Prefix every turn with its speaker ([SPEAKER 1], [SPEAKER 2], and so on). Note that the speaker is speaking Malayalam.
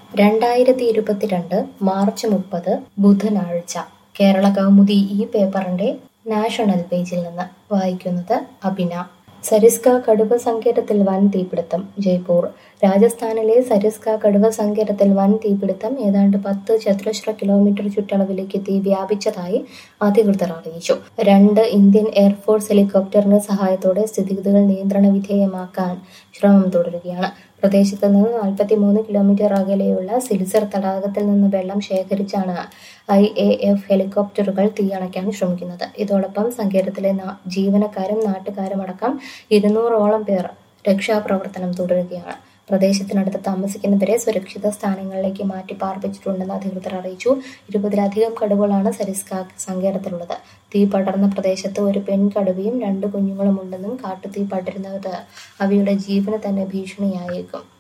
[SPEAKER 1] രണ്ടായിരത്തി ഇരുപത്തിരണ്ട് മാർച്ച് മുപ്പത് ബുധനാഴ്ച കേരള കൗമുദി ഈ പേപ്പറിന്റെ നാഷണൽ പേജിൽ നിന്ന് വായിക്കുന്നത് അഭിന സരിസ്ക കടുവ സങ്കേതത്തിൽ വൻ തീപിടുത്തം ജയ്പൂർ രാജസ്ഥാനിലെ സരിസ്ക കടുവ സങ്കേതത്തിൽ വൻ തീപിടുത്തം ഏതാണ്ട് പത്ത് ചതുരശ്ര കിലോമീറ്റർ ചുറ്റളവിലേക്ക് തീ വ്യാപിച്ചതായി അധികൃതർ അറിയിച്ചു രണ്ട് ഇന്ത്യൻ എയർഫോഴ്സ് ഹെലികോപ്റ്ററിന്റെ സഹായത്തോടെ സ്ഥിതിഗതികൾ നിയന്ത്രണ വിധേയമാക്കാൻ ശ്രമം തുടരുകയാണ് പ്രദേശത്ത് നിന്ന് നാൽപ്പത്തിമൂന്ന് കിലോമീറ്റർ അകലെയുള്ള സിൽസർ തടാകത്തിൽ നിന്ന് വെള്ളം ശേഖരിച്ചാണ് ഐ എ എഫ് ഹെലികോപ്റ്ററുകൾ തീയണയ്ക്കാൻ ശ്രമിക്കുന്നത് ഇതോടൊപ്പം സങ്കേതത്തിലെ നാ- ജീവനക്കാരും നാട്ടുകാരും അടക്കം ഇരുന്നൂറോളം പേർ രക്ഷാപ്രവർത്തനം തുടരുകയാണ് പ്രദേശത്തിനടുത്ത് താമസിക്കുന്നവരെ സുരക്ഷിത സ്ഥാനങ്ങളിലേക്ക് മാറ്റി പാർപ്പിച്ചിട്ടുണ്ടെന്ന് അധികൃതർ അറിയിച്ചു ഇരുപതിലധികം കടുവകളാണ് സരിസ്ക സങ്കേതത്തിലുള്ളത് തീ പടർന്ന പ്രദേശത്ത് ഒരു പെൺകടുവയും രണ്ട് കുഞ്ഞുങ്ങളും ഉണ്ടെന്നും കാട്ടുതീ പടരുന്നത് അവയുടെ ജീവന് തന്നെ ഭീഷണിയായേക്കും